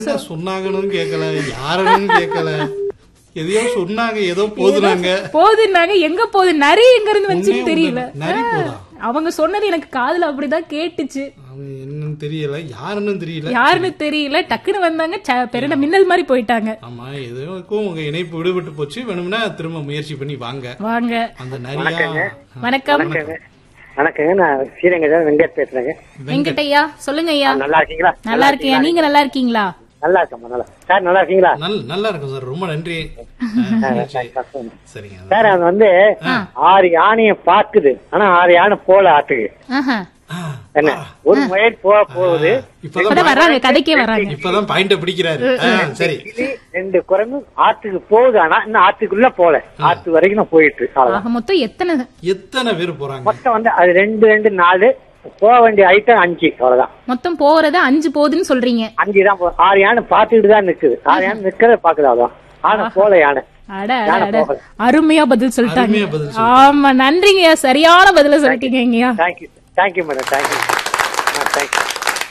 என்ன சொன்னாங்கன்னு கேட்கல யாருன்னு கேட்கல எதையோ சொன்னாங்க ஏதோ போதுனாங்க போகுதுன்னாங்க எங்க போகுது நரி எங்க இருந்து வந்துச்சுன்னு உண்மையா தெரியல உண்மை. நரி போதா அவங்க சொன்னது எனக்கு காதுல அப்படிதான் கேட்டுச்சு அவன் என்னன்னு தெரியல யாருன்னு தெரியல யாருன்னு தெரியல டக்குன்னு வந்தாங்க ச- பெருன மின்னல் மாதிரி போயிட்டாங்க ஆமா எதுக்கும் உங்க இணைப்பு விடுபட்டு போச்சு வேணும்னா திரும்ப முயற்சி பண்ணி வாங்க வாங்க அந்த நரியா வணக்கம் வணக்கங்க நான் ஸ்ரீரங்க வெங்கட் பேசுறேங்க வெங்கட்டையா சொல்லுங்க ஐயா நல்லா இருக்கீங்களா நல்லா இருக்கியா நீங்க நல்லா இருக்கீங்களா நல்லா இருக்கம்மா நல்லா சார் நல்லா இருக்கீங்களா நல் நல்லா இருக்கும் சார் ரொம்ப நன்றி சரிங்க சார் அது வந்து ஆறு யானைய பாக்குது ஆனா ஆறு யானை போல ஆட்டுக்கு ஆஹா. என்ன ஒரு முயல் போக போகுது இப்பதான் இப்பதான் வர்றாங்க கதைக்கே வர்றாங்க இப்பதான் பாயிண்ட பிடிக்கிறாரு ஆ, சரி கிளி ரெண்டு குரங்கு ஆத்துக்கு போகுது ஆனா இன்னும் ஆத்துக்குள்ள போல ஆத்து வரைக்கும் நான் போயிட்டு இருக்கு. அவ்வளவுதான் ஆக மொத்தம் எத்தனை எத்தனை பேர் போறாங்க மொத்தம் வந்து அது ரெண்டு ரெண்டு நாலு போக வேண்டிய ஐட்டம் அஞ்சு அவ்வளவுதான் மொத்தம் போறது அஞ்சு போகுதுன்னு சொல்றீங்க அஞ்சு தான் போ- ஆறு யானை பாத்துக்கிட்டு தான் நிக்குது ஆறு யானை நிக்கிறத பாக்குது அவ்வளவுதான் ஆனா போல யானை அட அட, யானை அட போகல. அருமையா பதில் சொல்லிட்டாங்க அருமையா பதில் ஆமா நன்றிங்கய்யா சரியான பதில சொல்லிட்டீங்கய்யா thank you thank you madam thank you thank you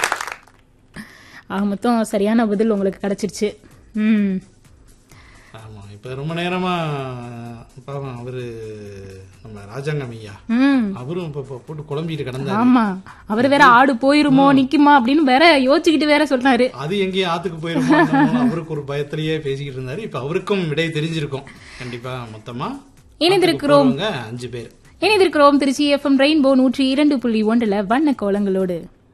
ஆக மொத்தம் சரியான பதில் உங்களுக்கு கிடைச்சிருச்சு ம் ஆமா இப்ப ரொம்ப நேரமா பாவம் அவரு நம்ம ராஜாங்கம் ஐயா ம் அவரும் இப்ப இப்ப போட்டு குழம்பிட்டு கிடந்தாரு ஆமா அவர் வேற ஆடு போயிருமோ நிக்குமா அப்படின்னு வேற யோசிச்சுக்கிட்டு வேற சொன்னாரு அது எங்கேயும் ஆத்துக்கு போயிருமோ என்னமோ அவருக்கு ஒரு பயத்திலேயே பேசிக்கிட்டு இருந்தாரு இப்ப அவருக்கும் விடை தெரிஞ்சிருக்கும் கண்டிப்பா மொத்தமா இணைந்திருக்கிறோம். ஆத்துக்கு போறவங்க அஞ்சு பேர் இணைந்திருக்கிறோம் திருச்சி எஃப்எம் ரெயின்போ நூற்றி இரண்டு புள்ளி ஒன்றுல வண்ண கோலங்களோடு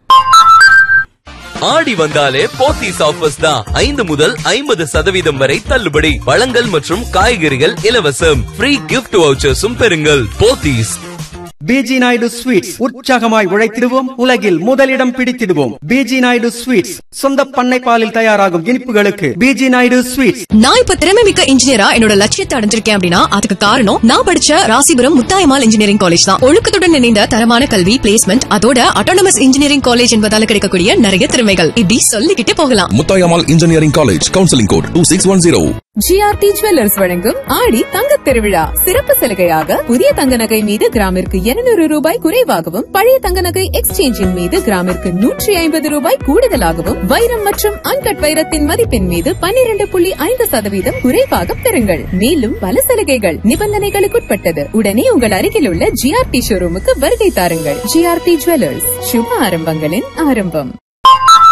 ஆடி வந்தாலே போத்தீஸ் ஆஃபர்ஸ் தான் ஐந்து முதல் ஐம்பது சதவீதம் வரை தள்ளுபடி பழங்கள் மற்றும் காய்கறிகள் இலவசம் ஃப்ரீ கிஃப்ட் வவுச்சர்ஸும் பெறுங்கள் போத்தீஸ் பிஜி நாயுடு ஸ்வீட்ஸ் உற்சாகமாய் உழைத்திடுவோம் உலகில் முதலிடம் பிடித்திடுவோம் பிஜி நாயுடு ஸ்வீட்ஸ் சொந்த பண்ணை பாலில் தயாராகும் இனிப்புகளுக்கு பிஜி நாயுடு ஸ்வீட்ஸ் நான் இப்ப திறமை மிக்க இன்ஜினியரா என்னோட லட்சியத்தை அடைஞ்சிருக்கேன் அப்படின்னா அதுக்கு காரணம் நான் படிச்ச ராசிபுரம் முத்தாயமால் இன்ஜினியரிங் காலேஜ் தான் ஒழுக்கத்துடன் இணைந்த தரமான கல்வி பிளேஸ்மெண்ட் அதோட அட்டானமஸ் இன்ஜினியரிங் காலேஜ் என்பதால கிடைக்கக்கூடிய நிறைய திறமைகள் இப்படி சொல்லிக்கிட்டே போகலாம் Muthayammal engineering college counselling code two six one zero GRT jewellers வழங்கும் ஆடி தங்கத் திருவிழா சிறப்பு சலுகையாக புதிய தங்க நகை மீது கிராமிற்கு 200 ரூபாய் குறைவாகவும் பழைய தங்க நகை எக்ஸ்சேஞ்சின் மீது கிராமிற்கு நூற்றி ஐம்பது ரூபாய் கூடுதலாகவும் வைரம் மற்றும் அன்கட் வைரத்தின் மதிப்பின் மீது 12.5% புள்ளி ஐந்து சதவீதம் குறைவாக பெறுங்கள் மேலும் பல சலுகைகள் நிபந்தனைகளுக்குட்பட்டது உடனே உங்கள் அருகில் உள்ள ஜிஆர்டி ஷோரூமுக்கு வருகை தாருங்கள் ஜிஆர்டி ஜுவல்லர்ஸ் சுப ஆரம்பங்களின் ஆரம்பம்